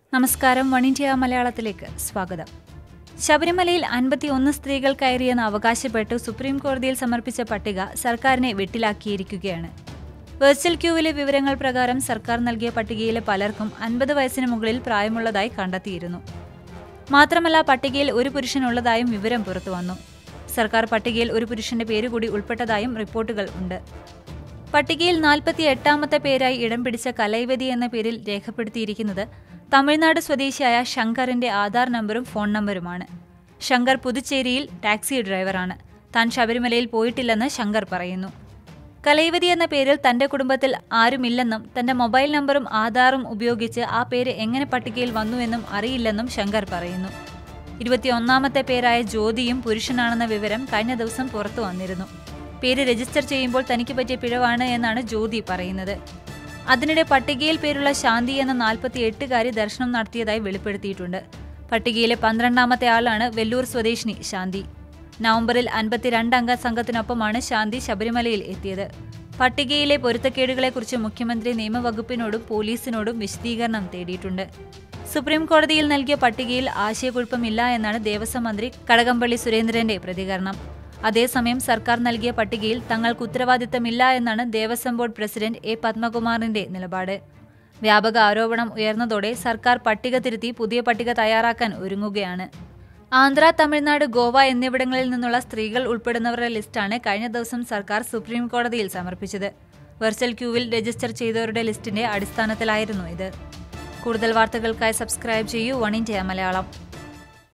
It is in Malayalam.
നമസ്കാരം വൺ ഇന്ത്യ മലയാളത്തിലേക്ക് സ്വാഗതം ശബരിമലയിൽ അൻപത്തിയൊന്ന് സ്ത്രീകൾ കയറിയെന്ന് അവകാശപ്പെട്ട് സുപ്രീം കോടതിയിൽ സമർപ്പിച്ച പട്ടിക സർക്കാരിനെ വെട്ടിലാക്കിയിരിക്കുകയാണ് വെർച്വൽ ക്യൂവിലെ വിവരങ്ങൾ പ്രകാരം സർക്കാർ നൽകിയ പട്ടികയിലെ പലർക്കും അൻപത് വയസ്സിന് മുകളിൽ പ്രായമുള്ളതായി കണ്ടെത്തിയിരുന്നു മാത്രമല്ല പട്ടികയിൽ ഒരു പുരുഷനുള്ളതായും വിവരം പുറത്തുവന്നു സർക്കാർ പട്ടികയിൽ ഒരു പുരുഷന്റെ പേര് കൂടി ഉൾപ്പെട്ടതായും റിപ്പോർട്ടുകൾ ഉണ്ട് പട്ടികയിൽ നാൽപ്പത്തി എട്ടാമത്തെ പേരായി ഇടം പിടിച്ച കലൈവതി എന്ന പേരിൽ രേഖപ്പെടുത്തിയിരിക്കുന്നത് തമിഴ്നാട് സ്വദേശിയായ ശങ്കറിന്റെ ആധാർ നമ്പറും ഫോൺ നമ്പറുമാണ് ശങ്കർ പുതുച്ചേരിയിൽ ടാക്സി ഡ്രൈവറാണ് താൻ ശബരിമലയിൽ പോയിട്ടില്ലെന്ന് ശങ്കർ പറയുന്നു കലൈവതി എന്ന പേരിൽ തന്റെ കുടുംബത്തിൽ ആരുമില്ലെന്നും തന്റെ മൊബൈൽ നമ്പറും ആധാറും ഉപയോഗിച്ച് ആ പേര് എങ്ങനെ പട്ടികയിൽ വന്നുവെന്നും അറിയില്ലെന്നും ശങ്കർ പറയുന്നു ഇരുപത്തിയൊന്നാമത്തെ പേരായ ജ്യോതിയും പുരുഷനാണെന്ന വിവരം കഴിഞ്ഞ ദിവസം പുറത്തു വന്നിരുന്നു പേര് രജിസ്റ്റർ ചെയ്യുമ്പോൾ തനിക്ക് പറ്റിയ പിഴവാണ് എന്നാണ് ജ്യോതി പറയുന്നത് അതിനിടെ പട്ടികയിൽ പേരുള്ള ശാന്തി എന്ന നാൽപ്പത്തി എട്ടുകാരി ദർശനം നടത്തിയതായി വെളിപ്പെടുത്തിയിട്ടുണ്ട് പട്ടികയിലെ പന്ത്രണ്ടാമത്തെ ആളാണ് വെല്ലൂർ സ്വദേശിനി ശാന്തി നവംബറിൽ അൻപത്തിരണ്ട് അംഗ സംഘത്തിനൊപ്പമാണ് ശാന്തി ശബരിമലയിൽ എത്തിയത് പട്ടികയിലെ പൊരുത്തക്കേടുകളെക്കുറിച്ച് മുഖ്യമന്ത്രി നിയമവകുപ്പിനോടും പോലീസിനോടും വിശദീകരണം തേടിയിട്ടുണ്ട് സുപ്രീം കോടതിയിൽ നൽകിയ പട്ടികയിൽ ആശയക്കുഴപ്പമില്ല എന്നാണ് ദേവസ്വം മന്ത്രി കടകംപള്ളി സുരേന്ദ്രന്റെ പ്രതികരണം അതേസമയം സർക്കാർ നൽകിയ പട്ടികയിൽ തങ്ങൾക്ക് ഉത്തരവാദിത്തമില്ല എന്നാണ് ദേവസ്വം ബോർഡ് പ്രസിഡന്റ് എ പത്മകുമാറിന്റെ നിലപാട് വ്യാപക ആരോപണം ഉയർന്നതോടെ സർക്കാർ പട്ടിക തിരുത്തി പുതിയ പട്ടിക തയ്യാറാക്കാൻ ഒരുങ്ങുകയാണ് ആന്ധ്ര തമിഴ്നാട് ഗോവ എന്നിവിടങ്ങളിൽ നിന്നുള്ള സ്ത്രീകൾ ഉൾപ്പെടുന്നവരുടെ ലിസ്റ്റാണ് കഴിഞ്ഞ ദിവസം സർക്കാർ സുപ്രീം കോടതിയിൽ സമർപ്പിച്ചത് വെർച്വൽ ക്യൂവിൽ രജിസ്റ്റർ ചെയ്തവരുടെ ലിസ്റ്റിന്റെ അടിസ്ഥാനത്തിലായിരുന്നു ഇത് കൂടുതൽ വാർത്തകൾക്കായി സബ്സ്ക്രൈബ് ചെയ്യൂ വൺ ഇന്ത്യ മലയാളം